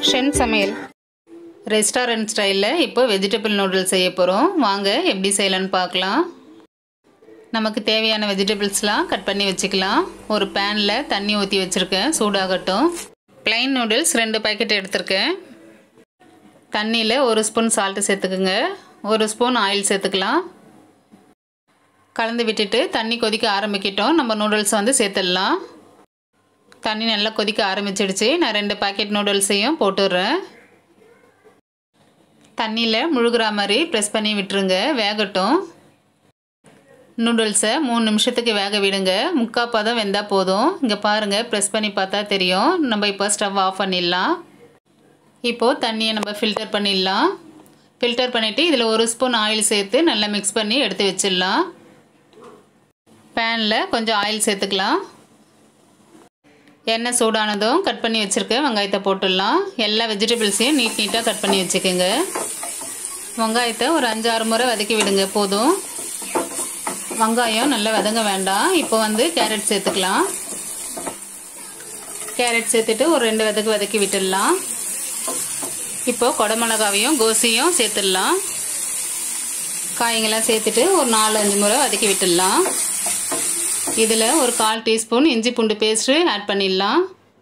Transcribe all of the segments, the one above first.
ஷென் சமையல் ரெஸ்டாரண்ட் ஸ்டைலில் இப்போ வெஜிடபிள் நூடுல்ஸ் செய்ய போகிறோம் வாங்க எப்படி செய்யலான்னு பார்க்கலாம் நமக்கு தேவையான வெஜிடபிள்ஸ்லாம் கட் பண்ணி வச்சுக்கலாம் ஒரு பேனில் தண்ணி ஊற்றி வச்சுருக்கேன் சூடாகட்டும் ப்ளைன் நூடுல்ஸ் ரெண்டு பாக்கெட் எடுத்திருக்கேன் தண்ணியில் ஒரு ஸ்பூன் சால்ட்டு சேர்த்துக்குங்க ஒரு ஸ்பூன் ஆயில் சேர்த்துக்கலாம் கலந்து விட்டுட்டு தண்ணி கொதிக்க ஆரம்பிக்கிட்டோம் நம்ம நூடுல்ஸ் வந்து சேர்த்துடலாம் தண்ணி நல்லா கொதிக்க ஆரம்பிச்சிடுச்சு நான் ரெண்டு பாக்கெட் நூடுல்ஸையும் போட்டுடுறேன் தண்ணியில் முழுகிற மாதிரி ப்ரெஸ் பண்ணி விட்டுருங்க வேகட்டும் நூடுல்ஸை மூணு நிமிஷத்துக்கு வேக விடுங்க முக்கால் பதம் வெந்தால் போதும் இங்கே பாருங்கள் ப்ரெஸ் பண்ணி பார்த்தா தெரியும் நம்ம இப்போ ஸ்டவ் ஆஃப் பண்ணிடலாம் இப்போது தண்ணியை நம்ம ஃபில்டர் பண்ணிடலாம் ஃபில்டர் பண்ணிவிட்டு இதில் ஒரு ஸ்பூன் ஆயில் சேர்த்து நல்லா மிக்ஸ் பண்ணி எடுத்து வச்சிடலாம் பேனில் கொஞ்சம் ஆயில் சேர்த்துக்கலாம் எண்ணெய் சூடானதும் கட் பண்ணி வச்சுருக்கேன் வெங்காயத்தை போட்டுடலாம் எல்லா வெஜிடபிள்ஸையும் நீட் நீட்டாக கட் பண்ணி வச்சுக்கோங்க வெங்காயத்தை ஒரு அஞ்சு ஆறு முறை வதக்கி விடுங்க போதும் வெங்காயம் நல்லா வதங்க வேண்டாம் இப்போ வந்து கேரட் சேர்த்துக்கலாம் கேரட் சேர்த்துட்டு ஒரு ரெண்டு வதக்கு வதக்கி விட்டுடலாம் இப்போ குடமிளகாவையும் கோசியும் சேர்த்துடலாம் காய்ங்கெல்லாம் சேர்த்துட்டு ஒரு நாலு அஞ்சு முறை வதக்கி விட்டுடலாம் இதில் ஒரு கால் டீஸ்பூன் இஞ்சி பூண்டு பேஸ்ட்டு ஆட் பண்ணிடலாம்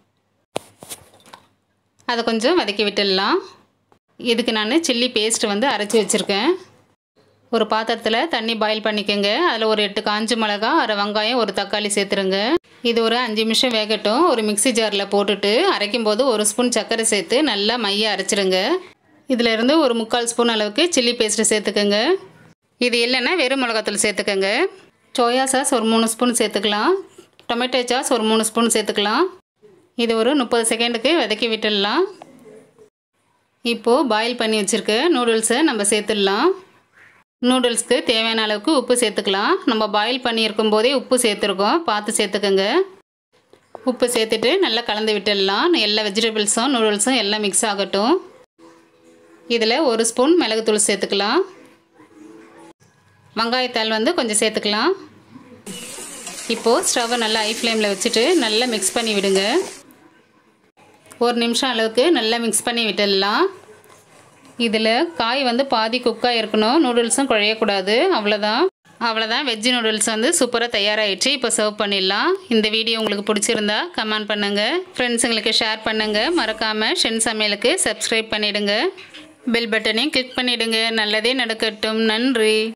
அதை கொஞ்சம் வதக்கி விட்டுடலாம் இதுக்கு நான் சில்லி பேஸ்ட் வந்து அரைச்சி வச்சுருக்கேன் ஒரு பாத்திரத்தில் தண்ணி பாயில் பண்ணிக்கோங்க அதில் ஒரு எட்டு காஞ்ச மிளகா அரை வெங்காயம் ஒரு தக்காளி சேர்த்துருங்க இது ஒரு அஞ்சு நிமிஷம் வேகட்டும் ஒரு மிக்சி ஜாரில் போட்டுட்டு அரைக்கும் போது ஒரு ஸ்பூன் சர்க்கரை சேர்த்து நல்லா மைய அரைச்சிடுங்க இதில் இருந்து ஒரு முக்கால் ஸ்பூன் அளவுக்கு சில்லி பேஸ்ட்டு சேர்த்துக்கோங்க இது இல்லைன்னா வெறும் மிளகாத்தூள் சேர்த்துக்கோங்க சோயா சாஸ் ஒரு மூணு ஸ்பூன் சேர்த்துக்கலாம் டொமேட்டோ சாஸ் ஒரு மூணு ஸ்பூன் சேர்த்துக்கலாம் இது ஒரு முப்பது செகண்டுக்கு வதக்கி விட்டுடலாம் இப்போது பாயில் பண்ணி வச்சுருக்க நூடுல்ஸை நம்ம சேர்த்துடலாம் நூடுல்ஸ்க்கு தேவையான அளவுக்கு உப்பு சேர்த்துக்கலாம் நம்ம பாயில் பண்ணியிருக்கும் போதே உப்பு சேர்த்துருக்கோம் பார்த்து சேர்த்துக்கோங்க உப்பு சேர்த்துட்டு நல்லா கலந்து விட்டுடலாம் எல்லா வெஜிடபிள்ஸும் நூடுல்ஸும் எல்லாம் மிக்ஸ் ஆகட்டும் இதில் ஒரு ஸ்பூன் மிளகுத்தூள் சேர்த்துக்கலாம் வெங்காயத்தாள் வந்து கொஞ்சம் சேர்த்துக்கலாம் இப்போது ஸ்டவ்வை நல்லா ஹை ஃப்ளேமில் வச்சுட்டு நல்லா மிக்ஸ் பண்ணி விடுங்க ஒரு நிமிஷம் அளவுக்கு நல்லா மிக்ஸ் பண்ணி விட்டுடலாம் இதில் காய் வந்து பாதி குக்காக இருக்கணும் நூடுல்ஸும் குழையக்கூடாது அவ்வளோதான் அவ்வளோதான் வெஜ்ஜு நூடுல்ஸ் வந்து சூப்பராக தயாராகிடுச்சு இப்போ சர்வ் பண்ணிடலாம் இந்த வீடியோ உங்களுக்கு பிடிச்சிருந்தா கமெண்ட் பண்ணுங்கள் ஃப்ரெண்ட்ஸுங்களுக்கு ஷேர் பண்ணுங்கள் மறக்காமல் ஷென் சமையலுக்கு சப்ஸ்கிரைப் பண்ணிவிடுங்க பெல் பட்டனையும் கிளிக் பண்ணிவிடுங்க நல்லதே நடக்கட்டும் நன்றி